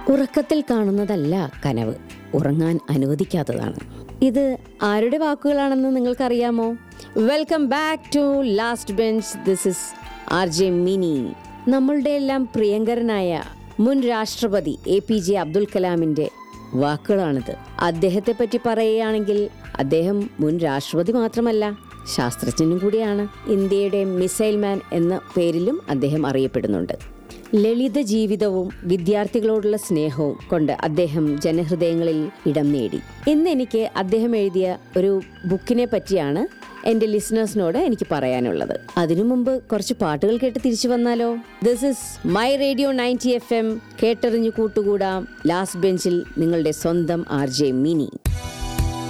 ഉറക്കത്തിൽ കാണുന്നതല്ല കനവ് ഉറങ്ങാൻ അനുവദിക്കാത്തതാണ് ഇത് ആരുടെ വാക്കുകളാണെന്ന് നിങ്ങൾക്കറിയാമോ welcome back to last bench this is R J Mini നമ്മളുടെ എല്ലാം പ്രിയങ്കരനായ മുൻ രാഷ്ട്രപതി എ പി ജെ അബ്ദുൽ കലാമിന്റെ വാക്കുകളാണിത് അദ്ദേഹത്തെ പറ്റി പറയുകയാണെങ്കിൽ അദ്ദേഹം മുൻ രാഷ്ട്രപതി മാത്രമല്ല ശാസ്ത്രജ്ഞനും കൂടിയാണ് ഇന്ത്യയുടെ മിസൈൽ മാൻ എന്ന പേരിലും അദ്ദേഹം അറിയപ്പെടുന്നുണ്ട് ലളിത ജീവിതവും വിദ്യാർത്ഥികളോടുള്ള സ്നേഹവും കൊണ്ട് അദ്ദേഹം ജനഹൃദയങ്ങളിൽ ഇടം നേടി ഇന്ന് എനിക്ക് അദ്ദേഹം എഴുതിയ ഒരു ബുക്കിനെ പറ്റിയാണ് എൻ്റെ ലിസണേഴ്സിനോട് എനിക്ക് പറയാനുള്ളത് അതിനു മുമ്പ് കുറച്ച് പാട്ടുകൾ കേട്ട് തിരിച്ചു വന്നാലോ this is my radio ninety F M കേട്ടറിഞ്ഞു കൂട്ടുകൂടാം ലാസ്റ്റ് ബെഞ്ചിൽ നിങ്ങളുടെ സ്വന്തം ആർ ജെ മിനി